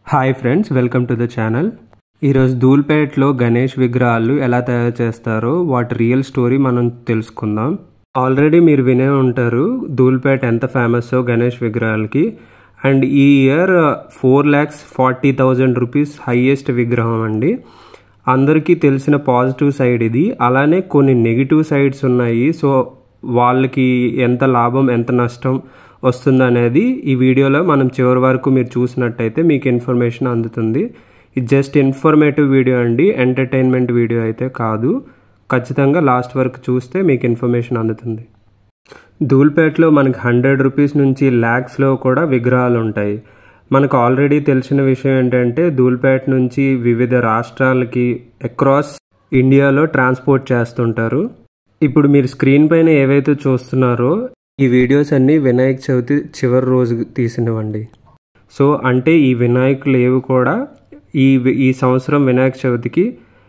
hi friends welcome to the channel ఈరోజు ధూల్పేట్లో గణేష్ విగ్రహాలు ఎలా తయారు చేస్తారో వాటి రియల్ స్టోరీ మనం తెలుసుకుందాం ఆల్రెడీ మీరు వినే ఉంటారు ధూల్పేట్ ఎంత ఫేమస్ గణేష్ విగ్రహాలకి అండ్ ఈ year four lakhs forty thousand rupees highest విగ్రహం అండి అందరికీ తెలిసిన పాజిటివ్ సైడ్ ఇది అలానే కొన్ని నెగిటివ్ సైడ్స్ ఉన్నాయి సో వాళ్ళకి ఎంత లాభం ఎంత నష్టం వస్తుందనేది ఈ వీడియోలో మనం చివరి వరకు మీరు చూసినట్టయితే మీకు ఇన్ఫర్మేషన్ అందుతుంది ఇది జస్ట్ ఇన్ఫర్మేటివ్ వీడియో అండి ఎంటర్టైన్మెంట్ వీడియో అయితే కాదు ఖచ్చితంగా లాస్ట్ వరకు చూస్తే మీకు ఇన్ఫర్మేషన్ అందుతుంది ధూల్పేట్లో మనకి హండ్రెడ్ రూపీస్ నుంచి ల్యాక్స్లో కూడా విగ్రహాలు ఉంటాయి మనకు ఆల్రెడీ తెలిసిన విషయం ఏంటంటే ధూల్పేట్ నుంచి వివిధ రాష్ట్రాలకి అక్రాస్ ఇండియాలో ట్రాన్స్పోర్ట్ చేస్తుంటారు ఇప్పుడు మీరు స్క్రీన్ పైన ఏవైతే చూస్తున్నారో ఈ వీడియోస్ అన్నీ వినాయక చవితి చివరి రోజు తీసినవండి సో అంటే ఈ వినాయకులు ఏవి కూడా ఈ ఈ సంవత్సరం వినాయక చవితికి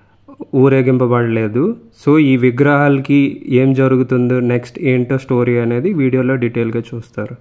ఊరేగింపబడలేదు సో ఈ విగ్రహాలకి ఏం జరుగుతుందో నెక్స్ట్ ఏంటో స్టోరీ అనేది వీడియోలో డీటెయిల్గా చూస్తారు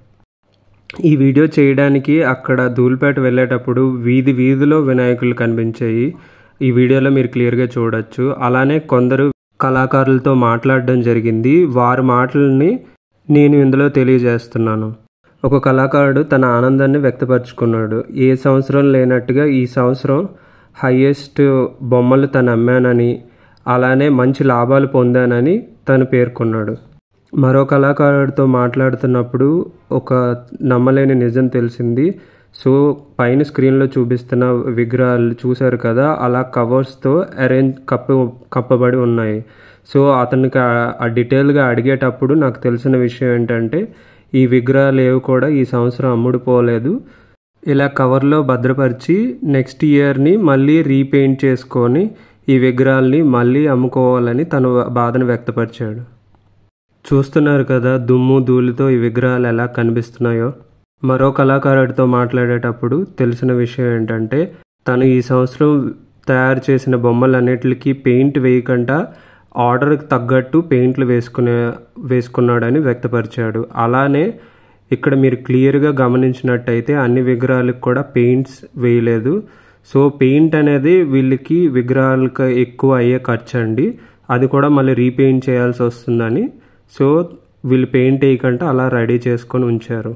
ఈ వీడియో చేయడానికి అక్కడ ధూల్పేట వెళ్ళేటప్పుడు వీధి వీధిలో వినాయకులు కనిపించాయి ఈ వీడియోలో మీరు క్లియర్గా చూడొచ్చు అలానే కొందరు కళాకారులతో మాట్లాడడం జరిగింది వారి మాటలని నేను ఇందులో తెలియజేస్తున్నాను ఒక కళాకారుడు తన ఆనందాన్ని వ్యక్తపరుచుకున్నాడు ఏ సంవత్సరం లేనట్టుగా ఈ సంవత్సరం హయ్యెస్ట్ బొమ్మలు తను అమ్మానని అలానే మంచి లాభాలు పొందానని తను పేర్కొన్నాడు మరో కళాకారుడితో మాట్లాడుతున్నప్పుడు ఒక నమ్మలేని నిజం తెలిసింది సో పైన స్క్రీన్లో చూపిస్తున్న విగ్రహాలు చూశారు కదా అలా కవర్స్తో అరేంజ్ కప్ప కప్పబడి ఉన్నాయి సో అతనికి ఆ డీటెయిల్గా అడిగేటప్పుడు నాకు తెలిసిన విషయం ఏంటంటే ఈ విగ్రహాలు ఏవి కూడా ఈ సంవత్సరం అమ్ముడుపోలేదు ఇలా కవర్లో భద్రపరిచి నెక్స్ట్ ఇయర్ని మళ్ళీ రీపెయింట్ చేసుకొని ఈ విగ్రహాలని మళ్ళీ అమ్ముకోవాలని తను బాధను వ్యక్తపరిచాడు చూస్తున్నారు కదా దుమ్ము ధూళితో ఈ విగ్రహాలు ఎలా కనిపిస్తున్నాయో మరో కళాకారుడితో మాట్లాడేటప్పుడు తెలిసిన విషయం ఏంటంటే తను ఈ సంవత్సరం తయారు చేసిన బొమ్మలన్నిటికీ పెయింట్ వేయకుండా ఆర్డర్కి తగ్గట్టు పెయింట్లు వేసుకునే వేసుకున్నాడని వ్యక్తపరిచాడు అలానే ఇక్కడ మీరు క్లియర్గా గమనించినట్టయితే అన్ని విగ్రహాలకు కూడా పెయింట్స్ వేయలేదు సో పెయింట్ అనేది వీళ్ళకి విగ్రహాలకు ఎక్కువ అయ్యే ఖర్చు అండి అది కూడా మళ్ళీ రీపెయింట్ చేయాల్సి వస్తుందని సో వీళ్ళు పెయింట్ వేయకుండా అలా రెడీ చేసుకొని ఉంచారు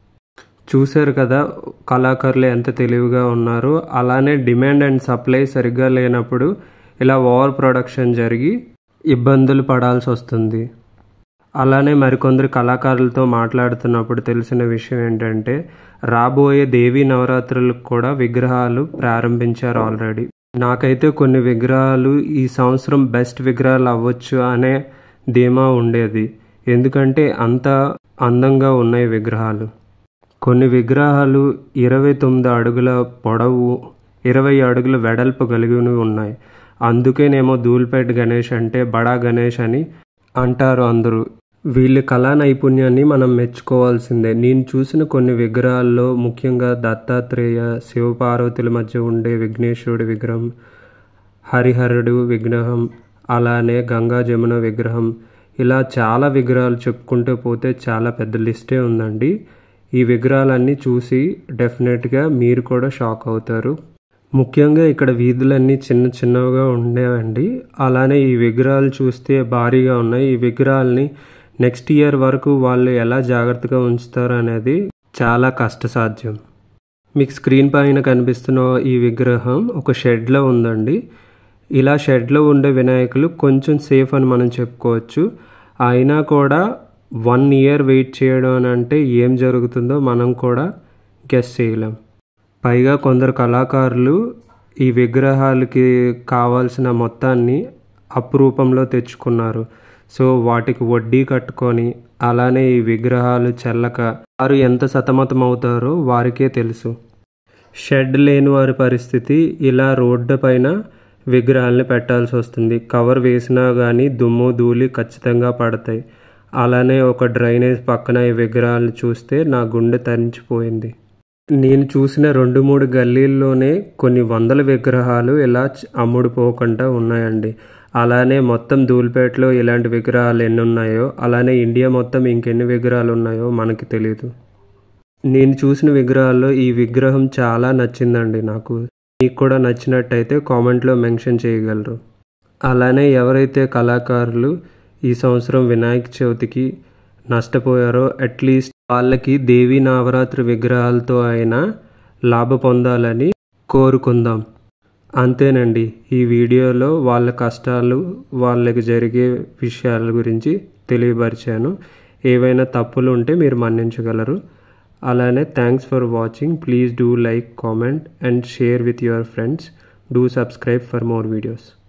చూశారు కదా కళాకారులు ఎంత తెలివిగా ఉన్నారో అలానే డిమాండ్ అండ్ సప్లై సరిగ్గా లేనప్పుడు ఇలా ఓవర్ ప్రొడక్షన్ జరిగి ఇబ్బందులు పడాల్సి వస్తుంది అలానే మరికొందరు కళాకారులతో మాట్లాడుతున్నప్పుడు తెలిసిన విషయం ఏంటంటే రాబోయే దేవీ నవరాత్రులకు కూడా విగ్రహాలు ప్రారంభించారు ఆల్రెడీ నాకైతే కొన్ని విగ్రహాలు ఈ సంవత్సరం బెస్ట్ విగ్రహాలు అవ్వచ్చు అనే ధీమా ఉండేది ఎందుకంటే అంత అందంగా ఉన్నాయి విగ్రహాలు కొన్ని విగ్రహాలు ఇరవై తొమ్మిది అడుగుల పొడవు ఇరవై అడుగుల వెడల్పు కలిగినవి ఉన్నాయి అందుకేనేమో ధూల్పేట్ గణేష్ అంటే బడా గణేష్ అని అంటారు అందరూ వీళ్ళ కళా నైపుణ్యాన్ని మనం మెచ్చుకోవాల్సిందే నేను చూసిన కొన్ని విగ్రహాల్లో ముఖ్యంగా దత్తాత్రేయ శివపార్వతుల మధ్య ఉండే విఘ్నేశ్వరుడి విగ్రహం హరిహరుడు విగ్రహం అలానే గంగా జమున విగ్రహం ఇలా చాలా విగ్రహాలు చెప్పుకుంటూ పోతే చాలా పెద్ద లిస్టే ఉందండి ఈ విగ్రహాలన్నీ చూసి డెఫినెట్గా మీరు కూడా షాక్ అవుతారు ముఖ్యంగా ఇక్కడ వీధులన్నీ చిన్న చిన్నవిగా ఉండేవండి అలానే ఈ విగ్రహాలు చూస్తే భారీగా ఉన్నాయి ఈ విగ్రహాలని నెక్స్ట్ ఇయర్ వరకు వాళ్ళు ఎలా జాగ్రత్తగా ఉంచుతారు అనేది చాలా కష్టసాధ్యం మీకు స్క్రీన్ పైన కనిపిస్తున్న ఈ విగ్రహం ఒక షెడ్లో ఉందండి ఇలా షెడ్లో ఉండే వినాయకులు కొంచెం సేఫ్ అని మనం చెప్పుకోవచ్చు అయినా కూడా వన్ ఇయర్ వెయిట్ చేయడం అని అంటే ఏం జరుగుతుందో మనం కూడా గెస్ చేయలేం పైగా కొందరు కళాకారులు ఈ విగ్రహాలకి కావాల్సిన మొత్తాన్ని అప్రూపంలో తెచ్చుకున్నారు సో వాటికి వడ్డీ కట్టుకొని అలానే ఈ విగ్రహాలు చెల్లక వారు ఎంత సతమతం అవుతారో వారికే తెలుసు షెడ్ లేని వారి పరిస్థితి ఇలా రోడ్డు పైన విగ్రహాలని పెట్టాల్సి వస్తుంది కవర్ వేసినా కానీ దుమ్ము ధూళి ఖచ్చితంగా పడతాయి అలానే ఒక డ్రైనేజ్ పక్కన ఈ విగ్రహాలను చూస్తే నా గుండె తరించిపోయింది నేను చూసిన రెండు మూడు గల్లీల్లోనే కొన్ని వందల విగ్రహాలు ఇలా అమ్ముడుపోకుండా ఉన్నాయండి అలానే మొత్తం ధూల్పేటలో ఇలాంటి విగ్రహాలు ఎన్ని ఉన్నాయో అలానే ఇండియా మొత్తం ఇంకెన్ని విగ్రహాలు ఉన్నాయో మనకి తెలియదు నేను చూసిన విగ్రహాల్లో ఈ విగ్రహం చాలా నచ్చిందండి నాకు మీకు కూడా నచ్చినట్టయితే కామెంట్లో మెన్షన్ చేయగలరు అలానే ఎవరైతే కళాకారులు ఈ సంవత్సరం వినాయక చవితికి నష్టపోయారో అట్లీస్ట్ వాళ్ళకి దేవీ నవరాత్రి విగ్రహాలతో అయినా లాభ పొందాలని కోరుకుందాం అంతేనండి ఈ వీడియోలో వాళ్ళ కష్టాలు వాళ్ళకి జరిగే విషయాల గురించి తెలియపరిచాను ఏవైనా తప్పులు ఉంటే మీరు మన్నించగలరు అలానే thanks for watching please do like comment and share with your friends do subscribe for more videos